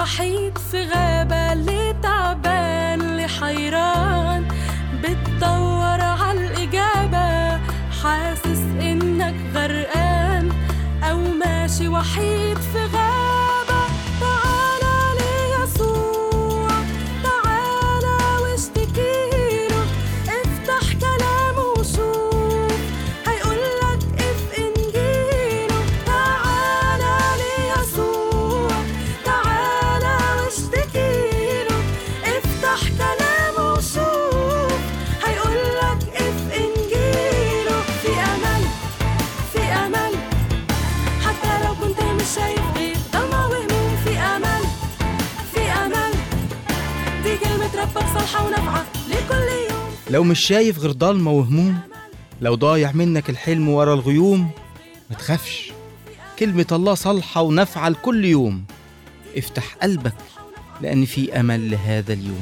وحيد في غابة اللي تعبان اللي حيران بتدور عالإجابة حاسس إنك غرقان أو ماشي وحيد في غابة تعالى ليسوع تعالى واشتكيله افتح كلامه وشوف هيقولك اف انجيله تعالى ليسوع تعالى واشتكيله افتح كلامه وشوف هيقولك اف انجيله في امل في امل حتى لو كنت مش شايف غير ضلمة وهموم في امل في امل دي كلمة ربك صالحة ونافعة لكل يوم لو مش شايف غير ضلمة وهموم لو ضايع منك الحلم ورا الغيوم ما تخافش كلمة الله صالحة ونافعة لكل يوم افتح قلبك لأن في أمل لهذا اليوم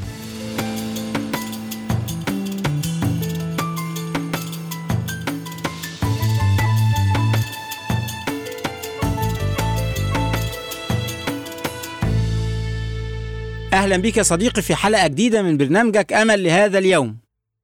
أهلا بك يا صديقي في حلقة جديدة من برنامجك أمل لهذا اليوم.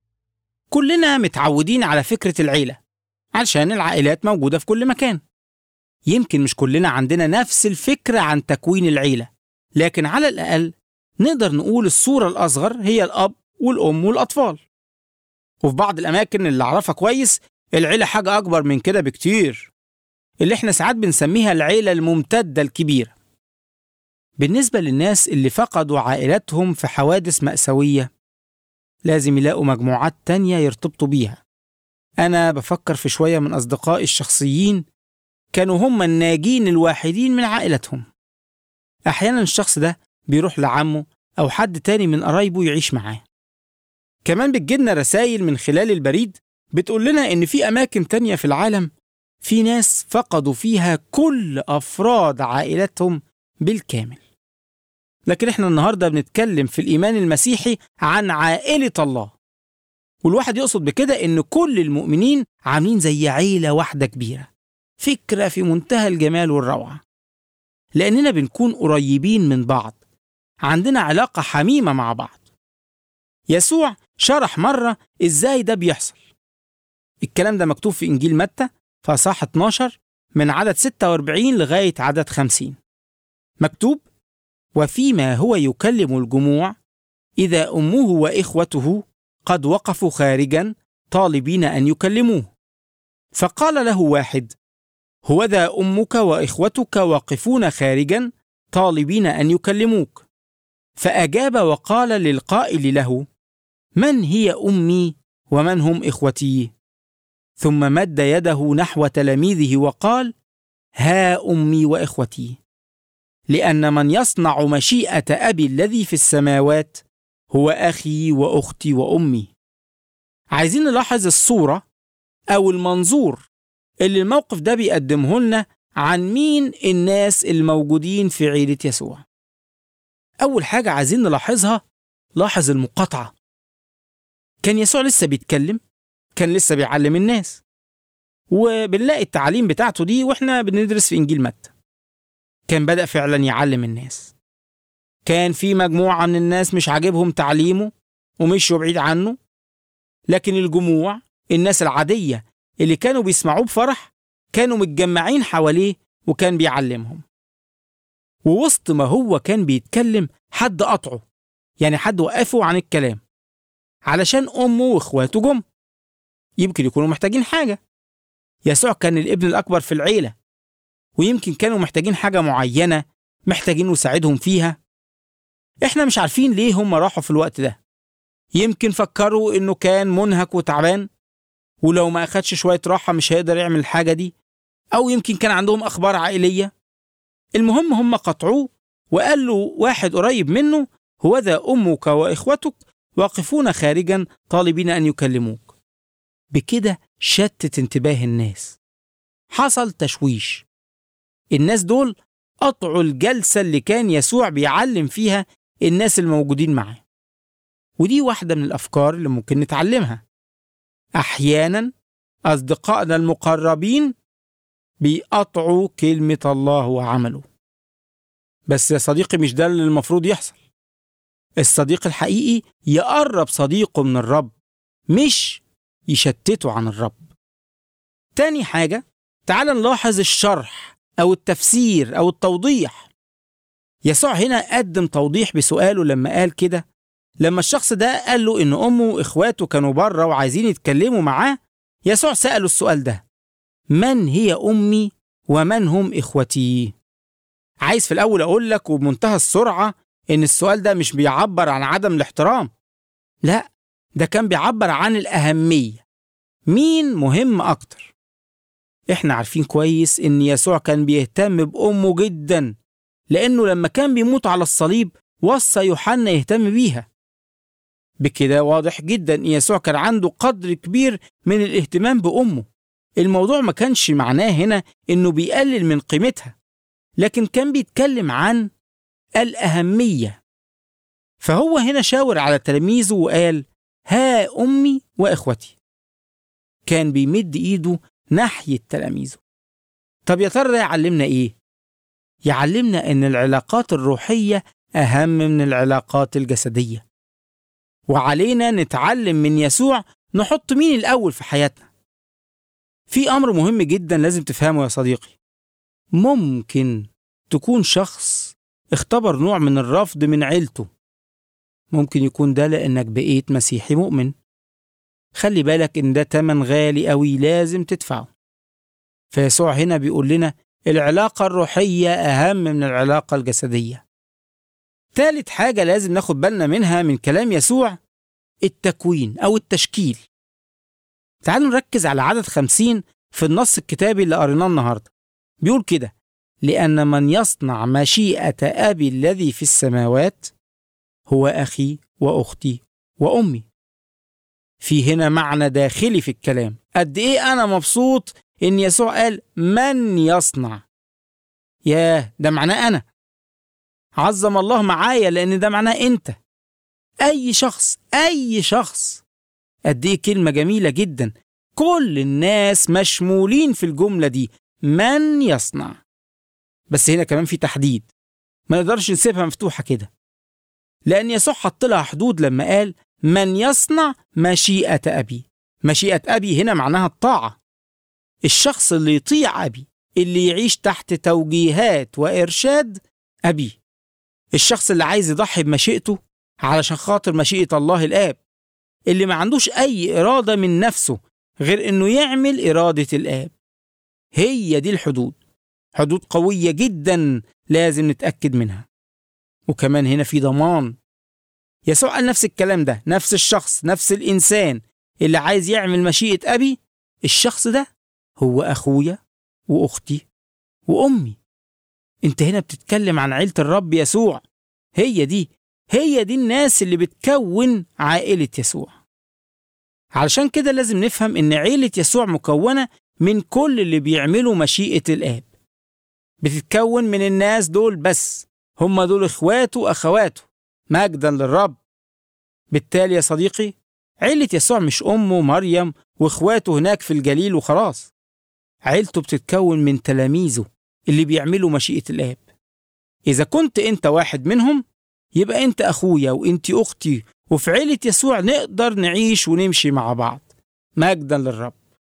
كلنا متعودين على فكرة العيلة علشان العائلات موجودة في كل مكان. يمكن مش كلنا عندنا نفس الفكرة عن تكوين العيلة، لكن على الأقل نقدر نقول الصورة الأصغر هي الأب والأم والأطفال. وفي بعض الأماكن اللي أعرفها كويس العيلة حاجة أكبر من كده بكتير. اللي احنا ساعات بنسميها العيلة الممتدة الكبيرة. بالنسبة للناس اللي فقدوا عائلاتهم في حوادث مأساوية لازم يلاقوا مجموعات تانية يرتبطوا بيها أنا بفكر في شوية من أصدقائي الشخصيين كانوا هم الناجين الواحدين من عائلتهم أحيانا الشخص ده بيروح لعمه أو حد تاني من قرايبه يعيش معاه كمان بتجيلنا رسائل من خلال البريد بتقول لنا إن في أماكن تانية في العالم في ناس فقدوا فيها كل أفراد عائلتهم بالكامل لكن احنا النهارده بنتكلم في الايمان المسيحي عن عائله الله والواحد يقصد بكده ان كل المؤمنين عاملين زي عيله واحده كبيره فكره في منتهى الجمال والروعه لاننا بنكون قريبين من بعض عندنا علاقه حميمه مع بعض يسوع شرح مره ازاي ده بيحصل الكلام ده مكتوب في انجيل متى في اصحاح 12 من عدد 46 لغايه عدد 50 مكتوب وفيما هو يكلم الجموع اذا امه واخوته قد وقفوا خارجا طالبين ان يكلموه فقال له واحد هوذا امك واخوتك واقفون خارجا طالبين ان يكلموك فاجاب وقال للقائل له من هي امي ومن هم اخوتي ثم مد يده نحو تلاميذه وقال ها امي واخوتي لان من يصنع مشيئه ابي الذي في السماوات هو اخي واختي وامي عايزين نلاحظ الصوره او المنظور اللي الموقف ده بيقدمه لنا عن مين الناس الموجودين في عيله يسوع اول حاجه عايزين نلاحظها لاحظ المقاطعه كان يسوع لسه بيتكلم كان لسه بيعلم الناس وبنلاقي التعاليم بتاعته دي واحنا بندرس في انجيل متى كان بدأ فعلا يعلم الناس كان في مجموعة من الناس مش عاجبهم تعليمه ومشوا بعيد عنه لكن الجموع الناس العادية اللي كانوا بيسمعوه بفرح كانوا متجمعين حواليه وكان بيعلمهم ووسط ما هو كان بيتكلم حد قطعه يعني حد وقفه عن الكلام علشان أمه وإخواته جم يمكن يكونوا محتاجين حاجة يسوع كان الابن الأكبر في العيلة ويمكن كانوا محتاجين حاجة معينة محتاجين نساعدهم فيها احنا مش عارفين ليه هم راحوا في الوقت ده يمكن فكروا انه كان منهك وتعبان ولو ما اخدش شوية راحة مش هيقدر يعمل الحاجة دي او يمكن كان عندهم اخبار عائلية المهم هم قطعوه وقال له واحد قريب منه هوذا امك واخوتك واقفون خارجا طالبين ان يكلموك بكده شتت انتباه الناس حصل تشويش الناس دول قطعوا الجلسة اللي كان يسوع بيعلم فيها الناس الموجودين معاه ودي واحدة من الأفكار اللي ممكن نتعلمها أحيانا أصدقائنا المقربين بيقطعوا كلمة الله وعمله بس يا صديقي مش ده اللي المفروض يحصل الصديق الحقيقي يقرب صديقه من الرب مش يشتته عن الرب تاني حاجة تعال نلاحظ الشرح أو التفسير أو التوضيح يسوع هنا قدم توضيح بسؤاله لما قال كده لما الشخص ده قال له إن أمه وإخواته كانوا بره وعايزين يتكلموا معاه يسوع سأله السؤال ده من هي أمي ومن هم إخوتي؟ عايز في الأول أقول لك وبمنتهى السرعة إن السؤال ده مش بيعبر عن عدم الاحترام لا ده كان بيعبر عن الأهمية مين مهم أكتر؟ إحنا عارفين كويس إن يسوع كان بيهتم بأمه جدا لأنه لما كان بيموت على الصليب وصى يوحنا يهتم بيها بكده واضح جدا إن يسوع كان عنده قدر كبير من الاهتمام بأمه الموضوع ما كانش معناه هنا إنه بيقلل من قيمتها لكن كان بيتكلم عن الأهمية فهو هنا شاور على تلاميذه وقال ها أمي وإخوتي كان بيمد إيده ناحية تلاميذه طب يا ترى ده يعلمنا إيه؟ يعلمنا إن العلاقات الروحية أهم من العلاقات الجسدية وعلينا نتعلم من يسوع نحط مين الأول في حياتنا في أمر مهم جدا لازم تفهمه يا صديقي ممكن تكون شخص اختبر نوع من الرفض من عيلته ممكن يكون ده لأنك بقيت مسيحي مؤمن خلي بالك إن ده تمن غالي قوي لازم تدفعه فيسوع هنا بيقول لنا العلاقة الروحية أهم من العلاقة الجسدية تالت حاجة لازم ناخد بالنا منها من كلام يسوع التكوين أو التشكيل تعالوا نركز على عدد خمسين في النص الكتابي اللي قريناه النهاردة بيقول كده لأن من يصنع مشيئة أبي الذي في السماوات هو أخي وأختي وأمي في هنا معنى داخلي في الكلام قد إيه أنا مبسوط إن يسوع قال من يصنع ياه ده معناه أنا عظم الله معايا لأن ده معناه أنت أي شخص أي شخص قد إيه كلمة جميلة جدا كل الناس مشمولين في الجملة دي من يصنع بس هنا كمان في تحديد ما نقدرش نسيبها مفتوحة كده لأن يسوع حط لها حدود لما قال من يصنع مشيئة أبي مشيئة أبي هنا معناها الطاعة الشخص اللي يطيع أبي اللي يعيش تحت توجيهات وإرشاد أبي الشخص اللي عايز يضحي بمشيئته علشان خاطر مشيئة الله الآب اللي ما عندوش أي إرادة من نفسه غير إنه يعمل إرادة الآب هي دي الحدود حدود قوية جدا لازم نتأكد منها وكمان هنا في ضمان يسوع قال نفس الكلام ده نفس الشخص نفس الإنسان اللي عايز يعمل مشيئة أبي الشخص ده هو أخويا وأختي وأمي أنت هنا بتتكلم عن عيلة الرب يسوع هي دي هي دي الناس اللي بتكون عائلة يسوع علشان كده لازم نفهم إن عيلة يسوع مكونة من كل اللي بيعملوا مشيئة الآب بتتكون من الناس دول بس هم دول إخواته وأخواته مجدا للرب بالتالي يا صديقي عيلة يسوع مش أمه مريم وإخواته هناك في الجليل وخلاص عيلته بتتكون من تلاميذه اللي بيعملوا مشيئة الآب إذا كنت أنت واحد منهم يبقى أنت أخويا وأنت أختي وفي عيلة يسوع نقدر نعيش ونمشي مع بعض مجدا للرب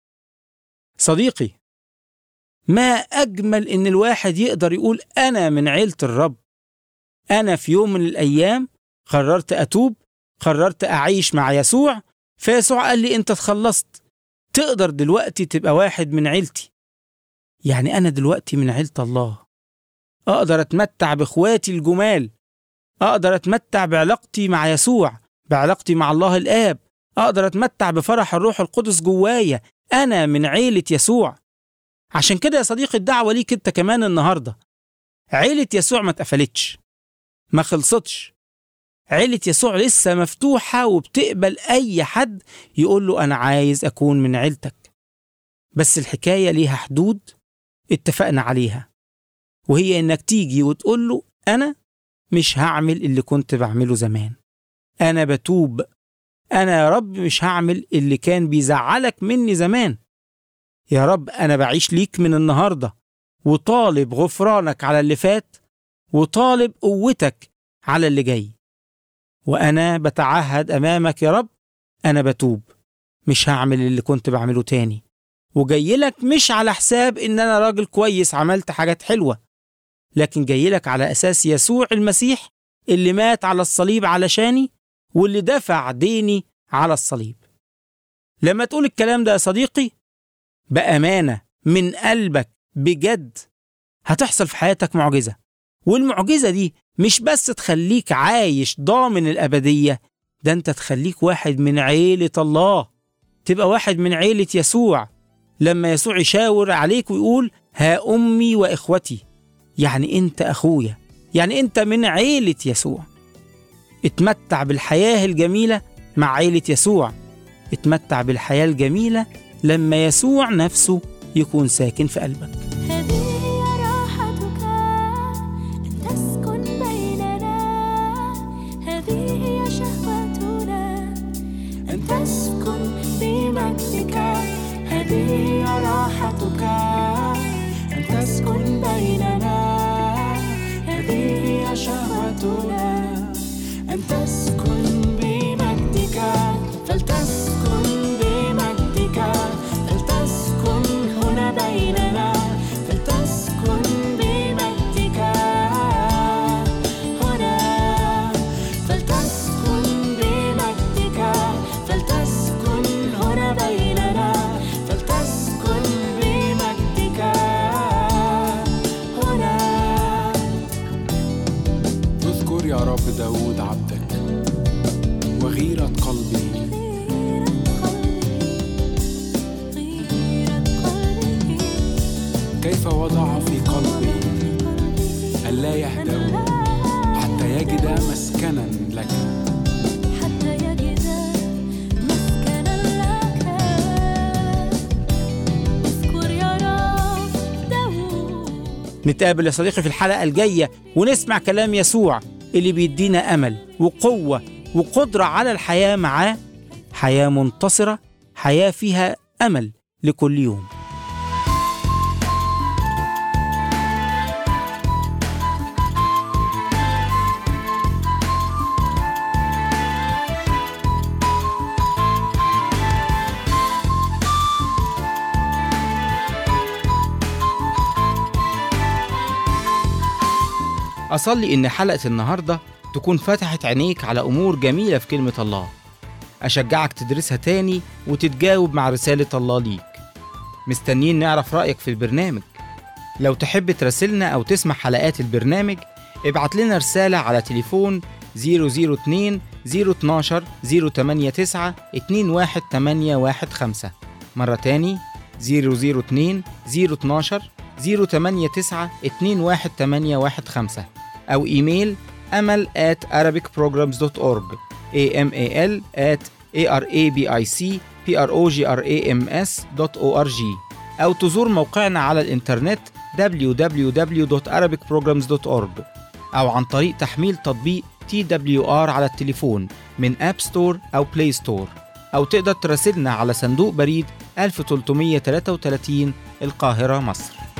صديقي ما أجمل إن الواحد يقدر يقول أنا من عيلة الرب أنا في يوم من الأيام قررت أتوب قررت أعيش مع يسوع فيسوع قال لي أنت اتخلصت تقدر دلوقتي تبقى واحد من عيلتي يعني أنا دلوقتي من عيلة الله أقدر أتمتع بإخواتي الجمال أقدر أتمتع بعلاقتي مع يسوع بعلاقتي مع الله الآب أقدر أتمتع بفرح الروح القدس جوايا أنا من عيلة يسوع عشان كده يا صديقي الدعوة ليك أنت كمان النهاردة عيلة يسوع ما اتقفلتش ما خلصتش عيلة يسوع لسه مفتوحة وبتقبل أي حد يقول له أنا عايز أكون من عيلتك بس الحكاية ليها حدود اتفقنا عليها وهي إنك تيجي وتقول له أنا مش هعمل اللي كنت بعمله زمان أنا بتوب أنا يا رب مش هعمل اللي كان بيزعلك مني زمان يا رب أنا بعيش ليك من النهاردة وطالب غفرانك على اللي فات وطالب قوتك على اللي جاي وأنا بتعهد أمامك يا رب أنا بتوب مش هعمل اللي كنت بعمله تاني وجاي لك مش على حساب إن أنا راجل كويس عملت حاجات حلوة لكن جاي لك على أساس يسوع المسيح اللي مات على الصليب علشاني واللي دفع ديني على الصليب لما تقول الكلام ده يا صديقي بأمانة من قلبك بجد هتحصل في حياتك معجزة والمعجزة دي مش بس تخليك عايش ضامن الأبدية ده أنت تخليك واحد من عيلة الله تبقى واحد من عيلة يسوع لما يسوع يشاور عليك ويقول ها أمي وإخوتي يعني أنت أخويا يعني أنت من عيلة يسوع اتمتع بالحياة الجميلة مع عيلة يسوع اتمتع بالحياة الجميلة لما يسوع نفسه يكون ساكن في قلبك هذه هي راحتك أن تسكن بيننا هذه هي شهوتنا أن تسكن بمجدك هذه هي راحتك أن تسكن بيننا هذه هي شهوتنا أن تسكن بمجدك فلتسكن بمجدك فلتسكن هنا بيننا فلتسكن بمجدك هنا فلتسكن بمجدك فلتسكن هنا بيننا فلتسكن بمجدك هنا اذكر يا رب داود عبدك وغيرة قلبي كيف وضع في قلبي ألا يهدأ حتى يجد مسكنا لك حتى يجد مسكنا لك اذكر يا رب داود نتقابل يا صديقي في الحلقة الجاية ونسمع كلام يسوع اللي بيدينا أمل وقوة وقدرة على الحياة معاه حياة منتصرة حياة فيها أمل لكل يوم أصلي إن حلقة النهاردة تكون فتحت عينيك على أمور جميلة في كلمة الله أشجعك تدرسها تاني وتتجاوب مع رسالة الله ليك مستنيين نعرف رأيك في البرنامج لو تحب تراسلنا أو تسمع حلقات البرنامج ابعت لنا رسالة على تليفون 002 012 089 21815 مرة تاني 002 012 089 21815 أو إيميل أمل at arabicprograms.org amal at arabicprograms.org أو تزور موقعنا على الإنترنت www.arabicprograms.org أو عن طريق تحميل تطبيق TWR على التليفون من أب ستور أو بلاي ستور أو تقدر تراسلنا على صندوق بريد 1333 القاهرة مصر